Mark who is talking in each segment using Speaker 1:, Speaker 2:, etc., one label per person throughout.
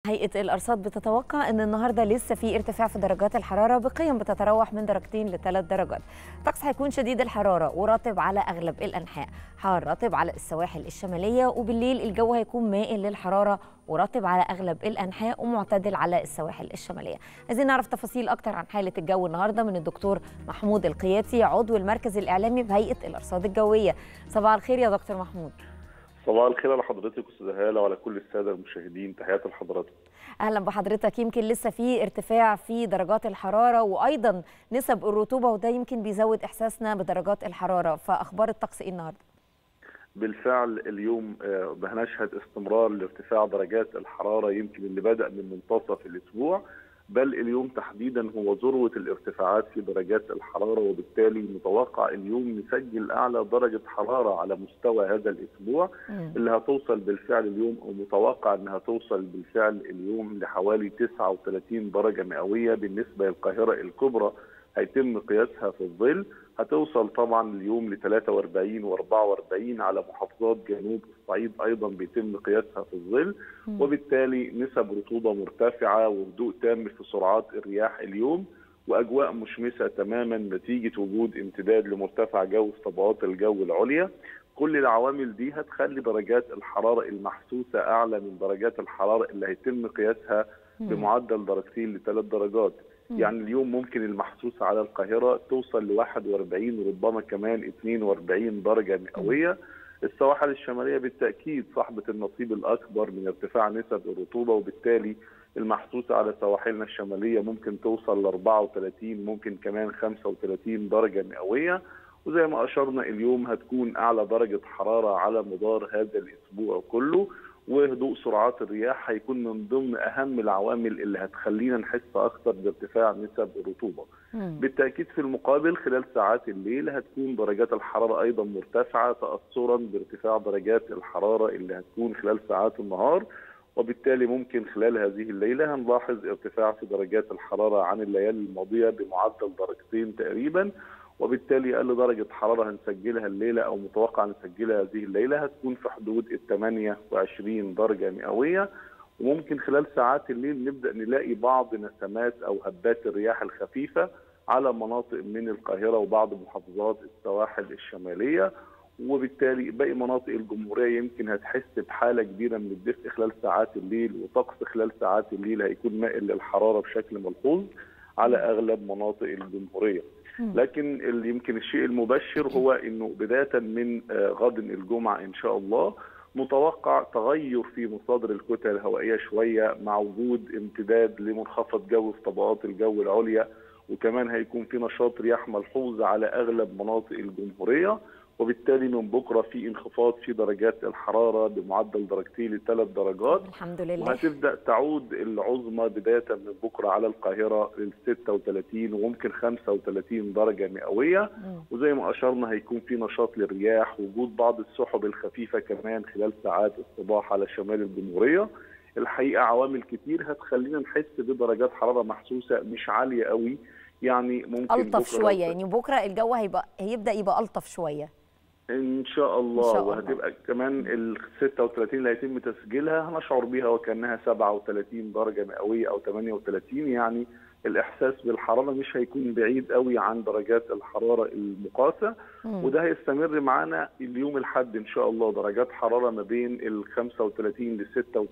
Speaker 1: هيئة الأرصاد بتتوقع أن النهاردة لسه في ارتفاع في درجات الحرارة بقيم بتتراوح من درجتين لثلاث درجات الطقس هيكون شديد الحرارة ورطب على أغلب الأنحاء حار رطب على السواحل الشمالية وبالليل الجو هيكون مائل للحرارة ورطب على أغلب الأنحاء ومعتدل على السواحل الشمالية عايزين نعرف تفاصيل أكتر عن حالة الجو النهاردة من الدكتور محمود القياتي عضو المركز الإعلامي بهيئة الأرصاد الجوية صباح الخير يا دكتور محمود
Speaker 2: صباح الخير على حضرتك استاذ هاله وعلى كل الساده المشاهدين تحياتي لحضراتكم
Speaker 1: اهلا بحضرتك يمكن لسه في ارتفاع في درجات الحراره وايضا نسب الرطوبه وده يمكن بيزود احساسنا بدرجات الحراره فاخبار الطقس ايه النهارده
Speaker 2: بالفعل اليوم هنشهد استمرار لارتفاع درجات الحراره يمكن اللي بدا من منتصف الاسبوع بل اليوم تحديدا هو ذروه الارتفاعات في درجات الحراره وبالتالي متوقع اليوم نسجل اعلى درجه حراره على مستوى هذا الاسبوع م. اللي هتوصل بالفعل اليوم او متوقع انها توصل بالفعل اليوم لحوالي 39 درجه مئويه بالنسبه للقاهره الكبرى هيتم قياسها في الظل هتوصل طبعا اليوم ل 43 و44 على محافظات جنوب الصعيد ايضا بيتم قياسها في الظل وبالتالي نسب رطوبه مرتفعه وهدوء تام في سرعات الرياح اليوم واجواء مشمسه تماما نتيجه وجود امتداد لمرتفع جو في طبقات الجو العليا كل العوامل دي هتخلي درجات الحراره المحسوسه اعلى من درجات الحراره اللي هيتم قياسها بمعدل درجتين لثلاث درجات يعني اليوم ممكن المحسوسة على القاهرة توصل ل 41 وربما كمان 42 درجة مئوية السواحل الشمالية بالتأكيد صاحبة النصيب الأكبر من ارتفاع نسب الرطوبة وبالتالي المحسوسة على سواحلنا الشمالية ممكن توصل ل 34 ممكن كمان 35 درجة مئوية وزي ما أشرنا اليوم هتكون أعلى درجة حرارة على مدار هذا الأسبوع كله وهدوء سرعات الرياح هيكون من ضمن اهم العوامل اللي هتخلينا نحس اكثر بارتفاع نسب الرطوبه. بالتاكيد في المقابل خلال ساعات الليل هتكون درجات الحراره ايضا مرتفعه تاثرا بارتفاع درجات الحراره اللي هتكون خلال ساعات النهار وبالتالي ممكن خلال هذه الليله هنلاحظ ارتفاع في درجات الحراره عن الليالي الماضيه بمعدل درجتين تقريبا وبالتالي اقل درجه حراره هنسجلها الليله او متوقع نسجلها هذه الليله هتكون في حدود ال 28 درجه مئويه وممكن خلال ساعات الليل نبدا نلاقي بعض نسمات او هبات الرياح الخفيفه على مناطق من القاهره وبعض محافظات السواحل الشماليه وبالتالي باقي مناطق الجمهوريه يمكن هتحس بحاله كبيره من الدفء خلال ساعات الليل وطقس خلال ساعات الليل هيكون مائل للحراره بشكل ملحوظ على اغلب مناطق الجمهوريه. لكن اللي يمكن الشيء المبشر هو انه بدايه من غد الجمعه ان شاء الله متوقع تغير في مصادر الكتل الهوائيه شويه مع وجود امتداد لمنخفض جو في طبقات الجو العليا وكمان هيكون في نشاط رياح ملحوظ على اغلب مناطق الجمهوريه وبالتالي من بكره في انخفاض في درجات الحراره بمعدل درجتين لثلاث درجات
Speaker 1: الحمد لله
Speaker 2: وهتبدا تعود العظمى بدايه من بكره على القاهره لل 36 وممكن 35 درجه مئويه م. وزي ما اشرنا هيكون في نشاط للرياح وجود بعض السحب الخفيفه كمان خلال ساعات الصباح على شمال الجمهوريه الحقيقه عوامل كتير هتخلينا نحس بدرجات حراره محسوسه مش عاليه قوي يعني ممكن
Speaker 1: الطف شويه يعني بكره الجو هيبقى هيبدا يبقى الطف شويه
Speaker 2: ان شاء الله, إن شاء الله. وهتبقى كمان ال 36 اللي هيتم تسجيلها هنشعر بيها وكانها 37 درجه مئويه او 38 يعني الاحساس بالحراره مش هيكون بعيد قوي عن درجات الحراره المقاسه مم. وده هيستمر معانا اليوم الاحد ان شاء الله درجات حراره ما بين ال 35 ل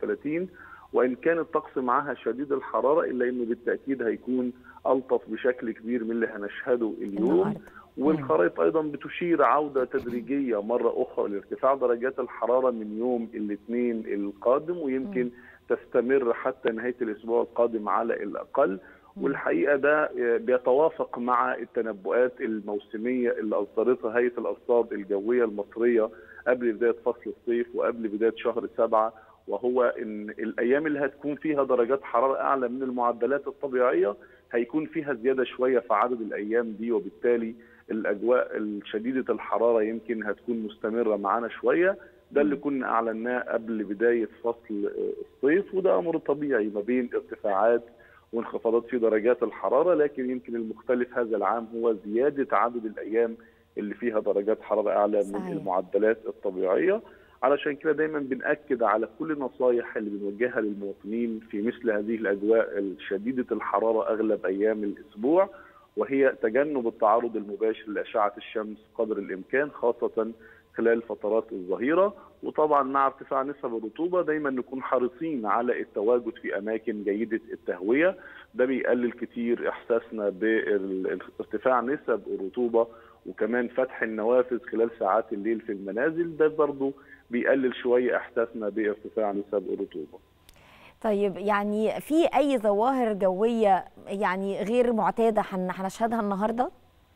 Speaker 2: 36 وان كان الطقس معاها شديد الحراره الا انه بالتاكيد هيكون الطف بشكل كبير من اللي هنشهده اليوم والخرائط ايضا بتشير عوده تدريجيه مره اخرى لارتفاع درجات الحراره من يوم الاثنين القادم ويمكن تستمر حتى نهايه الاسبوع القادم على الاقل والحقيقه ده بيتوافق مع التنبؤات الموسميه اللي اصدرتها هيئه الارصاد الجويه المصريه قبل بدايه فصل الصيف وقبل بدايه شهر سبعه وهو ان الايام اللي هتكون فيها درجات حراره اعلى من المعدلات الطبيعيه هيكون فيها زياده شويه في عدد الايام دي وبالتالي الاجواء الشديده الحراره يمكن هتكون مستمره معانا شويه ده اللي كنا اعلناه قبل بدايه فصل الصيف وده امر طبيعي ما بين ارتفاعات وانخفاضات في درجات الحراره لكن يمكن المختلف هذا العام هو زياده عدد الايام اللي فيها درجات حراره اعلى صحيح. من المعدلات الطبيعيه علشان كده دايما بنأكد على كل النصايح اللي بنوجهها للمواطنين في مثل هذه الأجواء الشديدة الحرارة أغلب أيام الأسبوع وهي تجنب التعرض المباشر لأشعة الشمس قدر الإمكان خاصة خلال فترات الظهيرة وطبعا مع ارتفاع نسب الرطوبة دايما نكون حريصين على التواجد في أماكن جيدة التهوية ده بيقلل كتير إحساسنا بارتفاع نسب الرطوبة وكمان فتح النوافذ خلال ساعات الليل في المنازل ده برضه بيقلل شوية إحساسنا بارتفاع نسب الرطوبة
Speaker 1: طيب يعني في أي ظواهر جوية يعني غير معتادة هنشهدها النهارده؟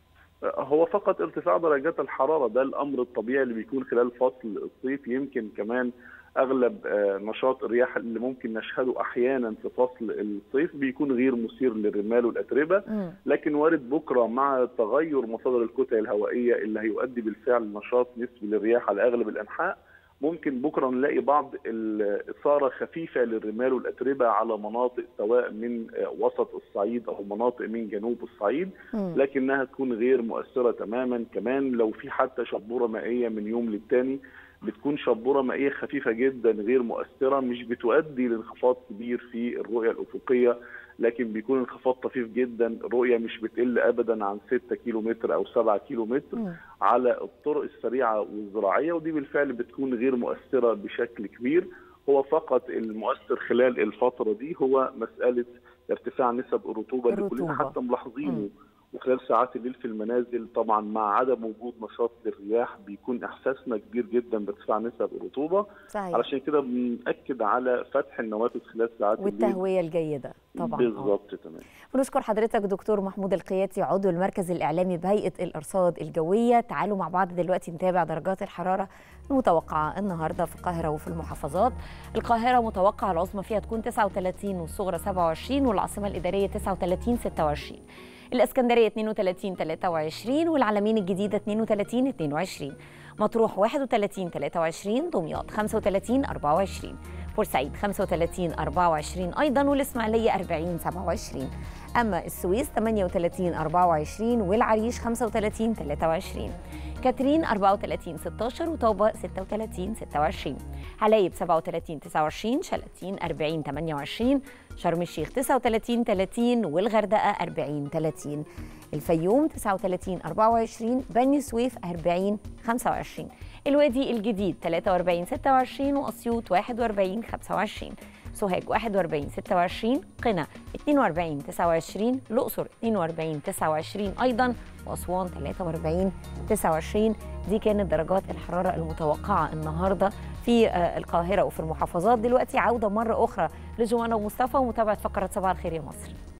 Speaker 2: هو فقط ارتفاع درجات الحراره ده الامر الطبيعي اللي بيكون خلال فصل الصيف يمكن كمان اغلب نشاط الرياح اللي ممكن نشهده احيانا في فصل الصيف بيكون غير مثير للرمال والاتربه لكن وارد بكره مع تغير مصادر الكتل الهوائيه اللي هيؤدي بالفعل نشاط نسبي للرياح على اغلب الانحاء ممكن بكره نلاقي بعض الاثاره خفيفه للرمال والاتربه على مناطق سواء من وسط الصعيد او مناطق من جنوب الصعيد لكنها تكون غير مؤثره تماما كمان لو في حتى شبوره مائيه من يوم للتاني بتكون شبوره مائيه خفيفه جدا غير مؤثره مش بتؤدي لانخفاض كبير في الرؤيه الافقيه لكن بيكون انخفاض طفيف جدا الرؤيه مش بتقل ابدا عن 6 كيلو متر او 7 كيلو متر م. على الطرق السريعه والزراعيه ودي بالفعل بتكون غير مؤثره بشكل كبير هو فقط المؤثر خلال الفتره دي هو مساله ارتفاع نسب الرطوبه اللي كلنا حتى ملاحظينه وخلال ساعات الليل في المنازل طبعا مع عدم وجود نشاط للرياح بيكون احساسنا كبير جدا بارتفاع نسب الرطوبه
Speaker 1: صحيح.
Speaker 2: علشان كده بنأكد على فتح النوافذ خلال ساعات
Speaker 1: والتهويه
Speaker 2: الليل
Speaker 1: الجيده طبعا
Speaker 2: بالظبط تمام
Speaker 1: ونشكر حضرتك دكتور محمود القياتي عضو المركز الاعلامي بهيئه الارصاد الجويه تعالوا مع بعض دلوقتي نتابع درجات الحراره المتوقعه النهارده في القاهره وفي المحافظات القاهره متوقع العظمى فيها تكون 39 والصغرى 27 والعاصمه الاداريه 39 26 الاسكندريه 32 23 والعلمين الجديده 32 22 مطروح 31 23 دمياط 35 24 بورسعيد 35 24 ايضا والاسماعيليه 40 27 اما السويس 38 24 والعريش 35 23 كاترين 34 16 وطوبة 36 26 حلايب 37 29 شلاتين 40 28 شرم الشيخ 39 30 والغردقة 40 30 الفيوم 39 24 بني سويف 40 25 الوادي الجديد 43 26 واسيوط 41 25 سوهاج 41 26 قنا 42 29 الأقصر 42 29 أيضا وأسوان 43 29 دي كانت درجات الحرارة المتوقعة النهاردة في القاهرة وفي المحافظات دلوقتي عودة مرة أخرى لجوانا ومصطفى ومتابعة فقرة صباح الخير يا مصر